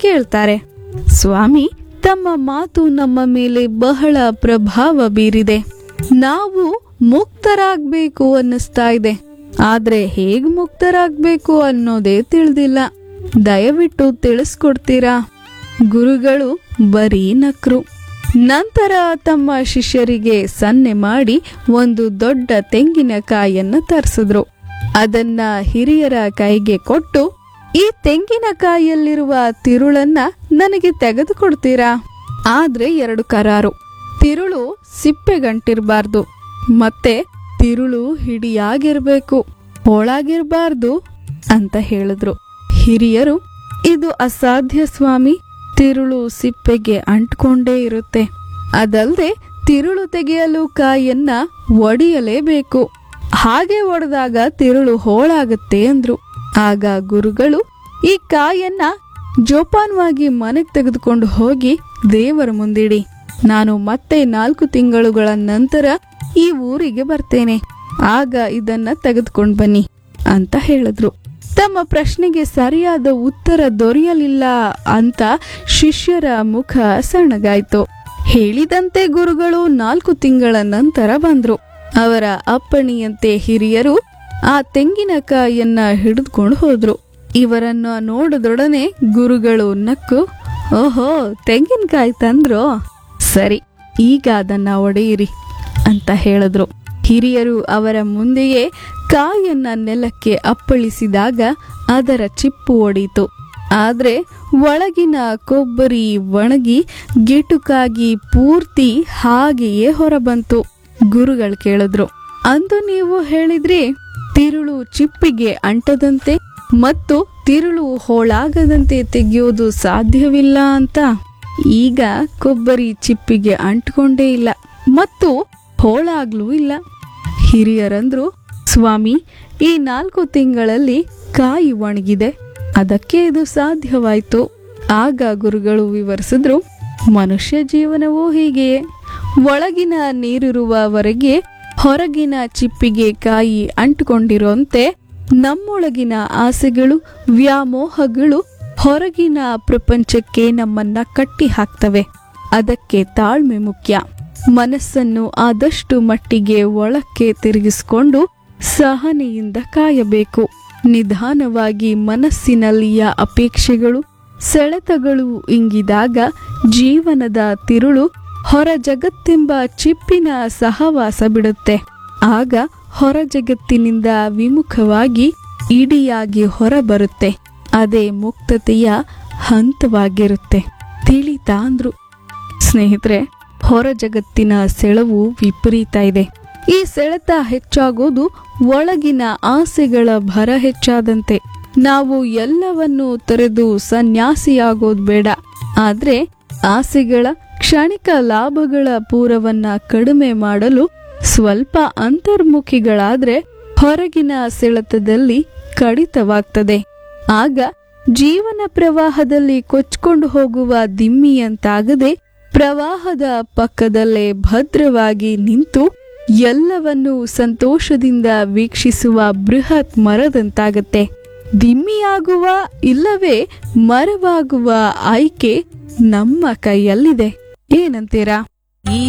ಕೇಳ್ತಾರೆ ಸ್ವಾಮಿ ತಮ್ಮ ಮಾತು ನಮ್ಮ ಮೇಲೆ ಬಹಳ ಪ್ರಭಾವ ಬೀರಿದೆ ನಾವು ಮುಕ್ತರಾಗ್ಬೇಕು ಅನ್ನಿಸ್ತಾ ಇದೆ ಆದ್ರೆ ಹೇಗ್ ಮುಕ್ತರಾಗ್ಬೇಕು ಅನ್ನೋದೇ ತಿಳಿದಿಲ್ಲ ದಯವಿಟ್ಟು ತಿಳಿಸ್ಕೊಡ್ತೀರಾ ಗುರುಗಳು ಬರೀ ನಕ್ರು ನಂತರ ತಮ್ಮ ಶಿಷ್ಯರಿಗೆ ಸನ್ನೆ ಮಾಡಿ ಒಂದು ದೊಡ್ಡ ತೆಂಗಿನಕಾಯಿಯನ್ನ ತರಿಸಿದ್ರು ಅದನ್ನ ಹಿರಿಯರ ಕೈಗೆ ಕೊಟ್ಟು ಈ ತೆಂಗಿನಕಾಯಿಯಲ್ಲಿರುವ ತಿರುಳನ್ನ ನನಗೆ ತೆಗೆದುಕೊಡ್ತೀರಾ ಆದ್ರೆ ಎರಡು ಕರಾರು ತಿರುಳು ಸಿಪ್ಪೆಗಂಟಿರ್ಬಾರ್ದು ಮತ್ತೆ ತಿರುಳು ಹಿಡಿಯಾಗಿರ್ಬೇಕು ಹೋಳಾಗಿರ್ಬಾರ್ದು ಅಂತ ಹೇಳಿದ್ರು ಹಿರಿಯರು ಇದು ಅಸಾಧ್ಯ ಸ್ವಾಮಿ ತಿರುಳು ಸಿಪ್ಪೆಗೆ ಅಂಟ್ಕೊಂಡೇ ಇರುತ್ತೆ ಅದಲ್ಲದೆ ತಿರುಳು ತೆಗೆಯಲು ಕಾಯನ್ನ ಒಡೆಯಲೇಬೇಕು ಹಾಗೆ ಒಡೆದಾಗ ತಿರುಳು ಹೋಳಾಗುತ್ತೆ ಅಂದ್ರು ಆಗ ಗುರುಗಳು ಈ ಕಾಯನ್ನ ಜೋಪಾನವಾಗಿ ಮನೆಗೆ ತೆಗೆದುಕೊಂಡು ಹೋಗಿ ದೇವರ ಮುಂದಿಡಿ ನಾನು ಮತ್ತೆ ನಾಲ್ಕು ತಿಂಗಳುಗಳ ನಂತರ ಈ ಊರಿಗೆ ಬರ್ತೇನೆ ಆಗ ಇದನ್ನ ತೆಗೆದುಕೊಂಡು ಬನ್ನಿ ಅಂತ ಹೇಳಿದ್ರು ತಮ್ಮ ಪ್ರಶ್ನೆಗೆ ಸರಿಯಾದ ಉತ್ತರ ದೊರೆಯಲಿಲ್ಲ ಅಂತ ಶಿಷ್ಯರ ಮುಖ ಸಣ್ಣಗಾಯ್ತು ಹೇಳಿದಂತೆ ಗುರುಗಳು ನಾಲ್ಕು ತಿಂಗಳ ನಂತರ ಬಂದ್ರು ಅವರ ಅಪ್ಪಣೆಯಂತೆ ಹಿರಿಯರು ಆ ತೆಂಗಿನಕಾಯಿಯನ್ನ ಹಿಡಿದುಕೊಂಡು ಹೋದ್ರು ಇವರನ್ನ ನೋಡಿದೊಡನೆ ಗುರುಗಳು ನಕ್ಕು ಓಹೋ ತೆಂಗಿನಕಾಯಿ ತಂದ್ರೋ ಸರಿ ಈಗ ಅದನ್ನ ಒಡೆಯಿರಿ ಅಂತ ಹೇಳಿದ್ರು ಹಿರಿಯರು ಅವರ ಮುಂದೆಯೇ ಕಾಯನ್ನ ನೆಲಕ್ಕೆ ಅಪ್ಪಳಿಸಿದಾಗ ಅದರ ಚಿಪ್ಪು ಒಡೀತು ಆದ್ರೆ ಒಳಗಿನ ಕೊಬ್ಬರಿ ಒಣಗಿ ಗಿಟುಕಾಗಿ ಪೂರ್ತಿ ಹಾಗೆಯೇ ಹೊರಬಂತು ಗುರುಗಳು ಕೇಳಿದ್ರು ಅಂದು ನೀವು ಹೇಳಿದ್ರಿ ತಿರುಳು ಚಿಪ್ಪಿಗೆ ಅಂಟದಂತೆ ಮತ್ತು ತಿರುಳು ಹೋಳಾಗದಂತೆ ತೆಗೆಯೋದು ಸಾಧ್ಯವಿಲ್ಲ ಅಂತ ಈಗ ಕೊಬ್ಬರಿ ಚಿಪ್ಪಿಗೆ ಅಂಟ್ಕೊಂಡೇ ಇಲ್ಲ ಮತ್ತು ಹೋಳಾಗ್ಲೂ ಇಲ್ಲ ಹಿರಿಯರಂದ್ರು ಸ್ವಾಮಿ ಈ ನಾಲ್ಕು ತಿಂಗಳಲ್ಲಿ ಕಾಯಿ ಒಣಗಿದೆ ಅದಕ್ಕೆ ಇದು ಸಾಧ್ಯವಾಯ್ತು ಆಗ ಗುರುಗಳು ವಿವರಿಸಿದ್ರು ಮನುಷ್ಯ ಜೀವನವೂ ಹೀಗೆಯೇ ಒಳಗಿನ ನೀರಿರುವವರೆಗೆ ಹೊರಗಿನ ಚಿಪ್ಪಿಗೆ ಕಾಯಿ ಅಂಟುಕೊಂಡಿರುವಂತೆ ನಮ್ಮೊಳಗಿನ ಆಸೆಗಳು ವ್ಯಾಮೋಹಗಳು ಹೊರಗಿನ ಪ್ರಪಂಚಕ್ಕೆ ನಮ್ಮನ್ನ ಕಟ್ಟಿ ಹಾಕ್ತವೆ ಅದಕ್ಕೆ ತಾಳ್ಮೆ ಮುಖ್ಯ ಮನಸ್ಸನ್ನು ಆದಷ್ಟು ಮಟ್ಟಿಗೆ ಒಳಕ್ಕೆ ತಿರುಗಿಸಿಕೊಂಡು ಸಹನೆಯಿಂದ ಕಾಯಬೇಕು ನಿಧಾನವಾಗಿ ಮನಸ್ಸಿನಲ್ಲಿಯ ಅಪೇಕ್ಷೆಗಳು ಸೆಳೆತಗಳು ಇಂಗಿದಾಗ ಜೀವನದ ತಿರುಳು ಹೊರ ಜಗತ್ತೆಂಬ ಚಿಪ್ಪಿನ ಸಹವಾಸ ಬಿಡುತ್ತೆ ಆಗ ಹೊರ ಜಗತ್ತಿನಿಂದ ವಿಮುಖವಾಗಿ ಇಡಿಯಾಗಿ ಹೊರಬರುತ್ತೆ ಅದೇ ಮುಕ್ತತೆಯ ಹಂತವಾಗಿರುತ್ತೆ ತಿಳಿತಾ ಅಂದ್ರು ಸ್ನೇಹಿತರೆ ಹೊರ ಜಗತ್ತಿನ ಸೆಳವು ವಿಪರೀತ ಇದೆ ಈ ಸೆಳೆತ ಹೆಚ್ಚಾಗೋದು ಒಳಗಿನ ಆಸೆಗಳ ಭರ ಹೆಚ್ಚಾದಂತೆ ನಾವು ಎಲ್ಲವನ್ನೂ ತೊರೆದು ಸನ್ಯಾಸಿಯಾಗೋದು ಬೇಡ ಆದ್ರೆ ಆಸೆಗಳ ಕ್ಷಣಿಕ ಲಾಭಗಳ ಪೂರವನ್ನ ಕಡಿಮೆ ಮಾಡಲು ಸ್ವಲ್ಪ ಅಂತರ್ಮುಖಿಗಳಾದ್ರೆ ಹೊರಗಿನ ಸೆಳೆತದಲ್ಲಿ ಕಡಿತವಾಗ್ತದೆ ಆಗ ಜೀವನ ಪ್ರವಾಹದಲ್ಲಿ ಕೊಚ್ಕೊಂಡು ಹೋಗುವ ದಿಮ್ಮಿಯಂತಾಗದೆ ಪ್ರವಾಹದ ಪಕ್ಕದಲ್ಲೇ ಭದ್ರವಾಗಿ ನಿಂತು ಎಲ್ಲವನ್ನೂ ಸಂತೋಷದಿಂದ ವೀಕ್ಷಿಸುವ ಬೃಹತ್ ಮರದಂತಾಗತ್ತೆ ದಿಮ್ಮಿಯಾಗುವ ಇಲ್ಲವೇ ಮರವಾಗುವ ಆಯ್ಕೆ ನಮ್ಮ ಕೈಯಲ್ಲಿದೆ ಏನಂತೀರಾ